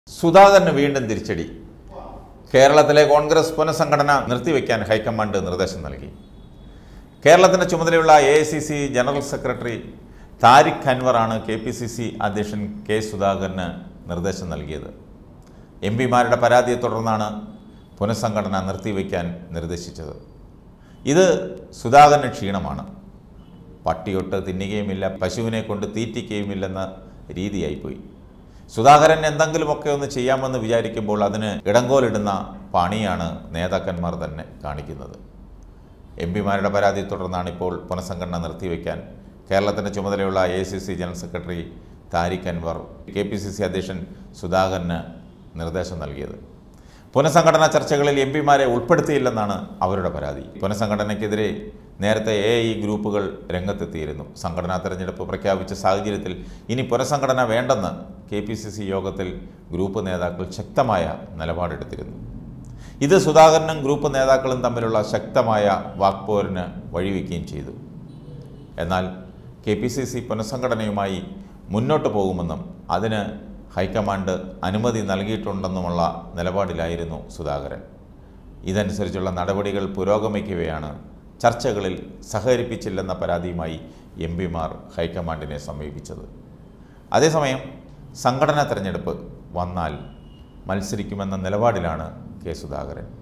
സുധാകരന് വീണ്ടും തിരിച്ചടി കേരളത്തിലെ കോൺഗ്രസ് പുനഃസംഘടന നിർത്തിവെക്കാൻ ഹൈക്കമാൻഡ് നിർദ്ദേശം നൽകി കേരളത്തിന്റെ ചുമതലയുള്ള എ ജനറൽ സെക്രട്ടറി താരിഖ് അൻവറാണ് കെ പി സി സി അധ്യക്ഷൻ കെ സുധാകരന് നിർദ്ദേശം നൽകിയത് എം പിമാരുടെ പരാതിയെ തുടർന്നാണ് പുനഃസംഘടന നിർത്തിവെക്കാൻ നിർദ്ദേശിച്ചത് ഇത് സുധാകരന് ക്ഷീണമാണ് പട്ടിയൊട്ട് തിന്നുകയുമില്ല പശുവിനെ കൊണ്ട് തീറ്റിക്കുകയുമില്ലെന്ന രീതിയായിപ്പോയി സുധാകരൻ എന്തെങ്കിലുമൊക്കെ ഒന്ന് ചെയ്യാമെന്ന് വിചാരിക്കുമ്പോൾ അതിന് ഇടങ്കോലിടുന്ന പണിയാണ് നേതാക്കന്മാർ തന്നെ കാണിക്കുന്നത് എം പിമാരുടെ പരാതിയെ തുടർന്നാണ് ഇപ്പോൾ പുനഃസംഘടന നിർത്തിവെക്കാൻ കേരളത്തിൻ്റെ ചുമതലയുള്ള A C C general secretary Tariq Anwar K P C C അധ്യക്ഷൻ സുധാകരന് നിർദ്ദേശം നൽകിയത് പുനഃസംഘടനാ ചർച്ചകളിൽ എം പിമാരെ ഉൾപ്പെടുത്തിയില്ലെന്നാണ് അവരുടെ പരാതി പുനഃസംഘടനയ്ക്കെതിരെ നേരത്തെ എ ഐ ഗ്രൂപ്പുകൾ രംഗത്തെത്തിയിരുന്നു സംഘടനാ തെരഞ്ഞെടുപ്പ് പ്രഖ്യാപിച്ച സാഹചര്യത്തിൽ ഇനി പുനഃസംഘടന വേണ്ടെന്ന് കെ പി സി സി യോഗത്തിൽ ഗ്രൂപ്പ് നേതാക്കൾ ശക്തമായ നിലപാടെടുത്തിരുന്നു ഇത് സുധാകരനും ഗ്രൂപ്പ് നേതാക്കളും തമ്മിലുള്ള ശക്തമായ വാക്പോരിന് വഴിവെക്കുകയും ചെയ്തു എന്നാൽ കെ പി സി സി പുനഃസംഘടനയുമായി മുന്നോട്ട് പോകുമെന്നും അതിന് ഹൈക്കമാൻഡ് അനുമതി നൽകിയിട്ടുണ്ടെന്നുമുള്ള നിലപാടിലായിരുന്നു സുധാകരൻ ഇതനുസരിച്ചുള്ള നടപടികൾ പുരോഗമിക്കവെയാണ് ചർച്ചകളിൽ സഹകരിപ്പിച്ചില്ലെന്ന പരാതിയുമായി എം പിമാർ ഹൈക്കമാൻഡിനെ സമീപിച്ചത് അതേസമയം സംഘടനാ തെരഞ്ഞെടുപ്പ് വന്നാൽ മത്സരിക്കുമെന്ന നിലപാടിലാണ് കെ സുധാകരൻ